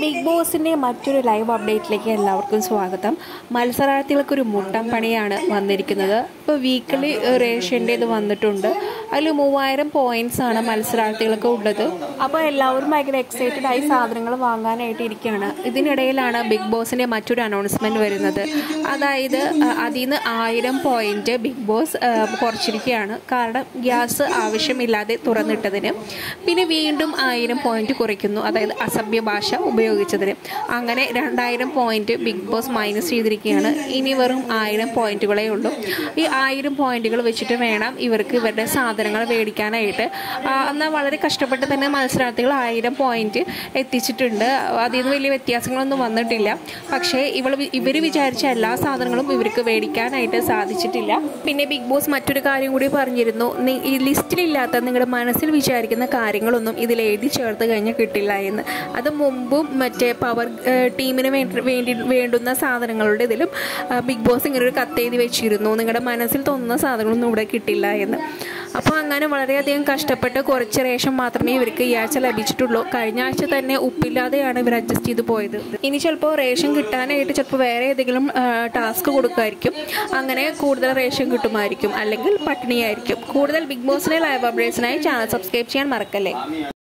big ബോസിന്റെ മറ്റൊരു live അപ്ഡേറ്റിലേക്ക് എല്ലാവർക്കും സ്വാഗതം മത്സരാർത്ഥികൾക്ക് ഒരു മുട്ടം പണിയാണ് വന്നിരിക്കുന്നത് ഇപ്പോൾ വീക്കിലി റേഷൻ്റെ ഇത് വന്നിട്ടുണ്ട് അതിൽ മൂവായിരം പോയിന്റ്സ് ആണ് മത്സരാർത്ഥികൾക്ക് ഉള്ളത് അപ്പോൾ എല്ലാവരും ഭയങ്കര എക്സൈറ്റഡ് ആയി സാധനങ്ങൾ വാങ്ങാനായിട്ട് ഇരിക്കുകയാണ് ഇതിനിടയിലാണ് ബിഗ് ബോസിന്റെ മറ്റൊരു അനൗൺസ്മെന്റ് വരുന്നത് അതായത് അഹ് അതിൽ നിന്ന് ആയിരം പോയിന്റ് ബിഗ് ബോസ് അഹ് കുറച്ചിരിക്കുകയാണ് കാരണം ഗ്യാസ് ആവശ്യമില്ലാതെ തുറന്നിട്ടതിന് പിന്നെ വീണ്ടും ആയിരം പോയിന്റ് കുറയ്ക്കുന്നു അതായത് അസഭ്യ ഭാഷ ഉപയോഗിച്ചതിന് അങ്ങനെ രണ്ടായിരം പോയിന്റ് ബിഗ് ബോസ് മൈനസ് ചെയ്തിരിക്കുകയാണ് ഇനി വെറും ആയിരം പോയിന്റുകളേ ഉള്ളൂ ഈ ആയിരം പോയിന്റുകൾ വെച്ചിട്ട് വേണം ഇവർക്ക് ഇവരുടെ സാധനങ്ങൾ മേടിക്കാനായിട്ട് ആ, എന്നാൽ വളരെ കഷ്ടപ്പെട്ട് തന്നെ മത്സരാർത്ഥികൾ ആയിരം പോയിന്റ് എത്തിച്ചിട്ടുണ്ട് അതിൽ നിന്ന് വലിയ വ്യത്യാസങ്ങളൊന്നും വന്നിട്ടില്ല പക്ഷേ ഇവൾ ഇവർ വിചാരിച്ച എല്ലാ സാധനങ്ങളും ഇവർക്ക് മേടിക്കാനായിട്ട് സാധിച്ചിട്ടില്ല പിന്നെ ബിഗ് ബോസ് മറ്റൊരു കാര്യം കൂടി പറഞ്ഞിരുന്നു നി- ഈ ലിസ്റ്റിലില്ലാത്ത നിങ്ങളുടെ മനസ്സിൽ വിചാരിക്കുന്ന കാര്യങ്ങളൊന്നും ഇതിൽ എഴുതി ചേർത്ത് കഴിഞ്ഞാൽ കിട്ടില്ല എന്ന് അത് മുമ്പും മറ്റേ പവർ ഏഹ്, ടീമിന് വേണ്ടി വേണ്ടി വേണ്ടുന്ന സാധനങ്ങളുടെ ഇതിലും ആ, ബിഗ് ബോസ് ഇങ്ങനെ ഒരു കത്തെഴുതി വെച്ചിരുന്നു നിങ്ങളുടെ മനസ്സിൽ തോന്നുന്ന സാധനങ്ങളൊന്നും ഇവിടെ കിട്ടില്ല എന്ന് അപ്പോൾ അങ്ങനെ വളരെയധികം കഷ്ടപ്പെട്ട് കുറച്ച് റേഷൻ മാത്രമേ ഇവർക്ക് ഈ ആഴ്ച ലഭിച്ചിട്ടുള്ളൂ കഴിഞ്ഞ ആഴ്ച തന്നെ ഉപ്പില്ലാതെയാണ് ഇവർ അഡ്ജസ്റ്റ് ചെയ്ത് പോയത് ഇനി ചിലപ്പോൾ റേഷൻ കിട്ടാനായിട്ട് ചിലപ്പോൾ വേറെ ഏതെങ്കിലും ടാസ്ക് കൊടുക്കുമായിരിക്കും അങ്ങനെ കൂടുതൽ റേഷൻ കിട്ടുമായിരിക്കും അല്ലെങ്കിൽ പട്ടിണിയായിരിക്കും കൂടുതൽ ബിഗ് ബോസിലെ ലൈവ് അപ്ഡേറ്റ്സിനായി ചാനൽ സബ്സ്ക്രൈബ് ചെയ്യാൻ മറക്കല്ലേ